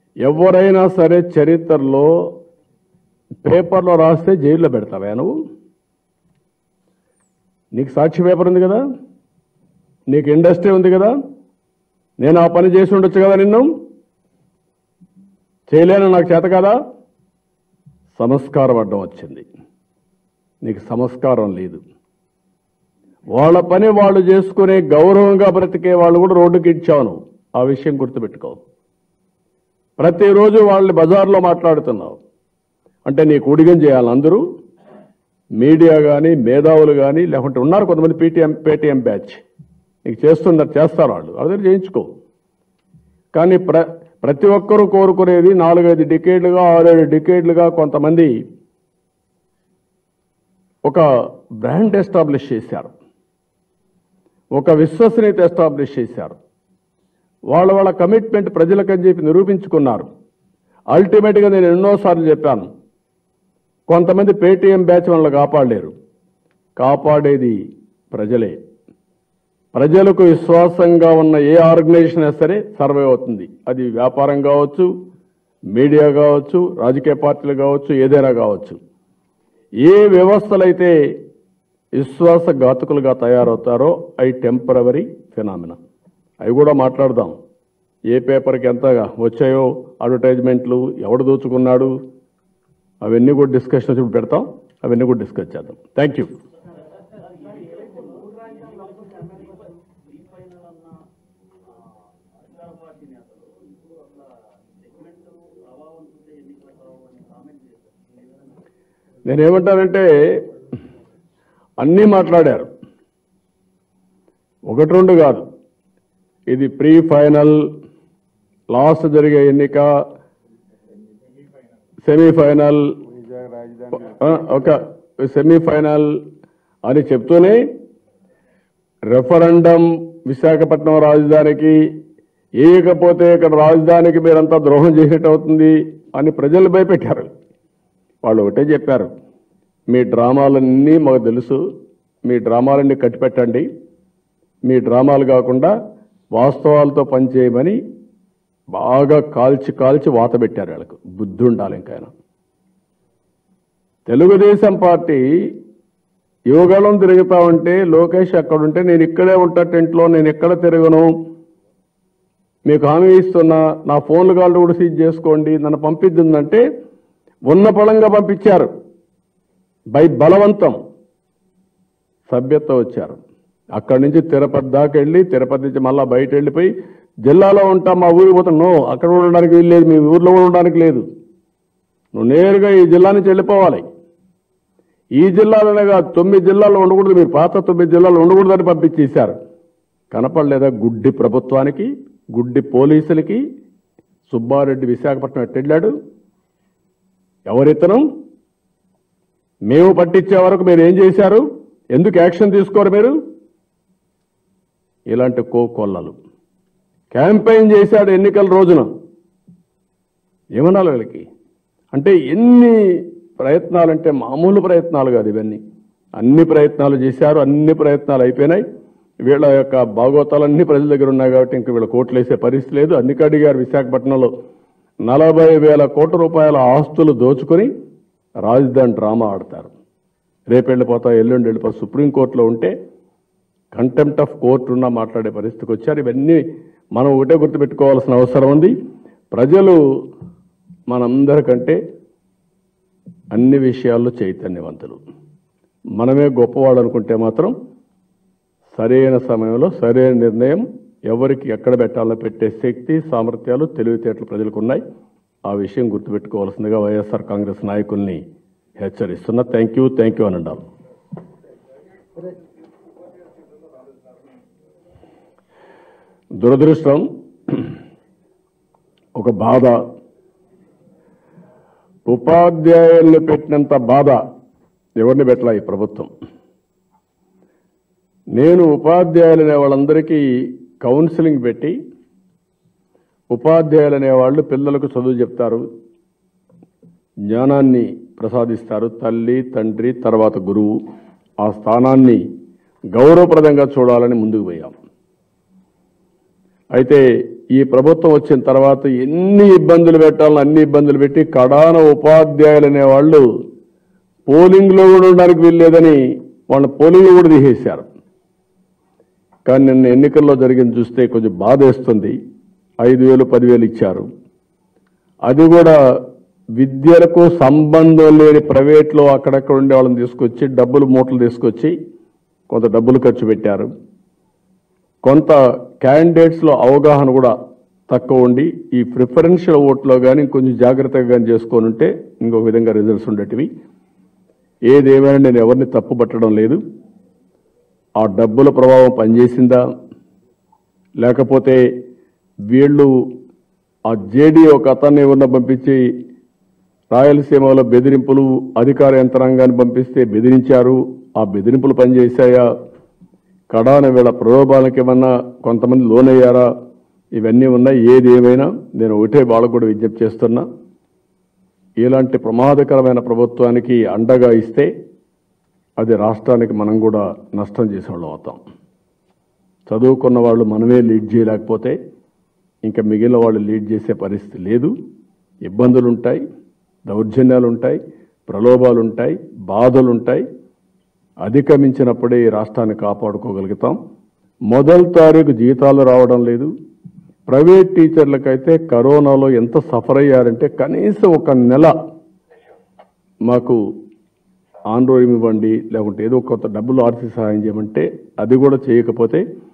ఎవరైనా సరే చరిత్రలో పేపర్లో రాస్తే జైల్లో పెడతావా నువ్వు నీకు సాక్షి పేపర్ ఉంది కదా నీకు ఇండస్ట్రీ ఉంది కదా నేను ఆ పని చేసి ఉండొచ్చు కదా నిన్ను చేయలేను నాకు చేత కదా సంస్కారం అడ్డం వచ్చింది నీకు సంస్కారం లేదు వాళ్ళ పని వాళ్ళు చేసుకునే గౌరవంగా బ్రతికే వాళ్ళు కూడా రోడ్డుకి ఇచ్చాను ఆ విషయం గుర్తుపెట్టుకో ప్రతిరోజు వాళ్ళని బజార్లో మాట్లాడుతున్నావు అంటే నీకు ఉడిగం చేయాలి అందరూ మీడియా కానీ మేధావులు కానీ లేకుంటే ఉన్నారు కొంతమంది పీటీఎం పేటీఎం బ్యాచ్ నీకు చేస్తున్నారు చేస్తారు వాళ్ళు వాళ్ళ దగ్గర చేయించుకో కానీ ప్ర ప్రతి ఒక్కరూ కోరుకునేది నాలుగైదు డికేడ్లుగా ఆరేడు డికేడ్లుగా కొంతమంది ఒక బ్రాండ్ ఎస్టాబ్లిష్ చేశారు ఒక విశ్వసనీయత ఎస్టాబ్లిష్ చేశారు వాళ్ళ వాళ్ళ కమిట్మెంట్ ప్రజలకని చెప్పి నిరూపించుకున్నారు అల్టిమేట్గా నేను ఎన్నోసార్లు చెప్పాను కొంతమంది పేటీఎం బ్యాచ్ వాళ్ళని కాపాడలేరు కాపాడేది ప్రజలే ప్రజలకు విశ్వాసంగా ఉన్న ఏ ఆర్గనైజేషన్ అయినా సరే సర్వే అవుతుంది అది వ్యాపారం కావచ్చు మీడియా కావచ్చు రాజకీయ పార్టీలు కావచ్చు ఏదైనా కావచ్చు ఏ వ్యవస్థలైతే విశ్వాసఘాతకులుగా తయారవుతారో అవి టెంపరవరీ ఫినామినా అవి కూడా మాట్లాడదాం ఏ పేపర్కి ఎంత వచ్చాయో అడ్వర్టైజ్మెంట్లు ఎవడు దోచుకున్నాడు అవన్నీ కూడా డిస్కషన్ వచ్చి పెడతాం అవన్నీ కూడా డిస్కస్ చేద్దాం థ్యాంక్ యూ నేనేమంటానంటే అన్నీ మాట్లాడారు ఒకటి రెండు కాదు ఇది ప్రీ ఫైనల్ లాస్ట్ జరిగే ఎన్నిక సెమీఫైనల్ ఆ, ఒక సెమీఫైనల్ అని చెప్తూనే రెఫరెండం విశాఖపట్నం రాజధానికి ఏయకపోతే ఇక్కడ రాజధానికి మీరంతా ద్రోహం చేసేట అవుతుంది అని ప్రజలు భయపెట్టారు వాళ్ళు ఒకటే చెప్పారు మీ డ్రామాలన్నీ మాకు తెలుసు మీ డ్రామాలన్నీ కట్టిపెట్టండి మీ డ్రామాలు కాకుండా వాస్తవాలతో పనిచేయమని బాగా కాల్చి కాల్చి వాత పెట్టారు వాళ్ళకు బుద్ధి ఉండాలి ఇంకైనా తెలుగుదేశం పార్టీ యువగళం తిరుగుతా ఉంటే లోకేష్ అక్కడ ఉంటే నేను ఇక్కడే ఉంటా టెంట్లో నేను ఎక్కడ తిరగను మీకు హామీ ఇస్తున్నా నా ఫోన్లు కాళ్ళు కూడా సీజ్ చేసుకోండి నన్ను పంపిద్దంటే ఉన్న పళంగా పంపించారు బై బలవంతం సభ్యత వచ్చారు అక్కడి నుంచి తిరుపతి దాకా వెళ్ళి తిరుపతి నుంచి మళ్ళా బయట వెళ్ళిపోయి జిల్లాలో ఉంటాం మా ఊరికి పోతాం నో అక్కడ ఉండడానికి వీలు లేదు మీ ఊర్లో కూడా ఉండడానికి లేదు నువ్వు నేరుగా ఈ జిల్లా నుంచి వెళ్ళిపోవాలి ఈ జిల్లాలోనే కాదు తొమ్మిది జిల్లాల్లో ఉండకూడదు మీరు పాత తొమ్మిది జిల్లాల్లో ఉండకూడదని పంపించేశారు కనపడలేదా గుడ్డి ప్రభుత్వానికి గుడ్డి పోలీసులకి సుబ్బారెడ్డి విశాఖపట్నం ఎట్టెళ్ళాడు ఎవరితను మేము పట్టించే వరకు మీరు ఏం చేశారు ఎందుకు యాక్షన్ తీసుకోరు మీరు ఇలాంటి కోకొల్లలు క్యాంపెయిన్ చేశాడు ఎన్నికల రోజున ఏమనాలి వీళ్ళకి అంటే ఎన్ని ప్రయత్నాలంటే మామూలు ప్రయత్నాలు కాదు ఇవన్నీ అన్ని ప్రయత్నాలు చేశారు అన్ని ప్రయత్నాలు అయిపోయినాయి వీళ్ళ యొక్క భాగోతాలన్నీ ప్రజల దగ్గర ఉన్నాయి కాబట్టి ఇంక వీళ్ళ కోట్లు వేసే పరిస్థితి లేదు అందుకే అడిగారు విశాఖపట్నంలో నలభై వేల కోట్ల రూపాయల ఆస్తులు దోచుకొని రాజధాని డ్రామా ఆడతారు రేపు వెళ్ళిపోతా ఎల్లుండి వెళ్ళిపోతా సుప్రీంకోర్టులో ఉంటే కంటెంప్ట్ ఆఫ్ కోర్టు ఉన్నా మాట్లాడే పరిస్థితికి వచ్చారు ఇవన్నీ మనం ఒకటే గుర్తుపెట్టుకోవాల్సిన అవసరం ఉంది ప్రజలు మనందరికంటే అన్ని విషయాల్లో చైతన్యవంతులు మనమే గొప్పవాడు అనుకుంటే మాత్రం సరైన సమయంలో సరైన నిర్ణయం ఎవరికి ఎక్కడ పెట్టాలో పెట్టే శక్తి సామర్థ్యాలు తెలివితేటలు ప్రజలకు ఉన్నాయి ఆ విషయం గుర్తుపెట్టుకోవాల్సిందిగా వైఎస్ఆర్ కాంగ్రెస్ నాయకుల్ని హెచ్చరిస్తున్నా థ్యాంక్ యూ థ్యాంక్ యూ అని అన్నారు దురదృష్టం ఒక బాధ ఉపాధ్యాయులను పెట్టినంత బాధ ఎవరిని పెట్టలా ఈ ప్రభుత్వం నేను ఉపాధ్యాయులు అనే వాళ్ళందరికీ కౌన్సిలింగ్ పెట్టి ఉపాధ్యాయులు అనేవాళ్ళు పిల్లలకు చదువు చెప్తారు జ్ఞానాన్ని ప్రసాదిస్తారు తల్లి తండ్రి తర్వాత గురువు ఆ స్థానాన్ని గౌరవప్రదంగా చూడాలని ముందుకు పోయాం అయితే ఈ ప్రభుత్వం వచ్చిన తర్వాత ఎన్ని ఇబ్బందులు పెట్టాలని అన్ని ఇబ్బందులు పెట్టి కడాన ఉపాధ్యాయులు అనేవాళ్ళు పోలింగ్లో కూడా ఉండడానికి వీల్లేదని వాళ్ళ పోలింగ్ కూడా తీసేశారు కానీ నిన్న ఎన్నికల్లో జరిగింది చూస్తే కొంచెం బాధ వేస్తుంది ఐదు వేలు పదివేలు ఇచ్చారు అది కూడా విద్యలకు సంబంధం లేని ప్రైవేట్లో అక్కడక్కడ ఉండే వాళ్ళని తీసుకొచ్చి డబ్బులు మూటలు తీసుకొచ్చి కొంత డబ్బులు ఖర్చు పెట్టారు కొంత క్యాండిడేట్స్లో అవగాహన కూడా తక్కువ ఉండి ఈ ప్రిఫరెన్షియల్ ఓట్లో కానీ కొంచెం జాగ్రత్తగా కానీ చేసుకొని ఉంటే ఇంకొక విధంగా రిజల్ట్స్ ఉండేటివి ఏదేమైనా నేను ఎవరిని తప్పుపట్టడం లేదు ఆ డబ్బుల ప్రభావం పనిచేసిందా లేకపోతే వీళ్ళు ఆ జేడీ ఒక అతన్ని ఎవరిన పంపించి రాయలసీమలో బెదిరింపులు అధికార యంత్రాంగాన్ని పంపిస్తే బెదిరించారు ఆ బెదిరింపులు పనిచేశాయా కడాన వీళ్ళ ప్రలోభాలకు ఏమన్నా కొంతమంది లోనయ్యారా ఇవన్నీ ఉన్నాయి ఏది ఏమైనా నేను ఒకటే వాళ్ళకు కూడా విజ్ఞప్తి చేస్తున్నా ఇలాంటి ప్రమాదకరమైన ప్రభుత్వానికి అండగా ఇస్తే అది రాష్ట్రానికి మనం కూడా నష్టం చేసేవాళ్ళం అవుతాం చదువుకున్న వాళ్ళు మనమే లీడ్ చేయలేకపోతే ఇంకా మిగిలిన వాళ్ళు లీడ్ చేసే పరిస్థితి లేదు ఇబ్బందులు ఉంటాయి దౌర్జన్యాలు ఉంటాయి ప్రలోభాలు ఉంటాయి బాధలు ఉంటాయి అధిగమించినప్పుడే ఈ రాష్ట్రాన్ని కాపాడుకోగలుగుతాం మొదటి తారీఖు జీతాలు రావడం లేదు ప్రైవేట్ టీచర్లకైతే కరోనాలో ఎంత సఫర్ అయ్యారంటే కనీసం ఒక నెల మాకు ఆండ్రోయిడ్ ఇవ్వండి లేకుంటే ఏదో కొంత డబ్బులు ఆర్థిక సహాయం చేయమంటే అది కూడా చేయకపోతే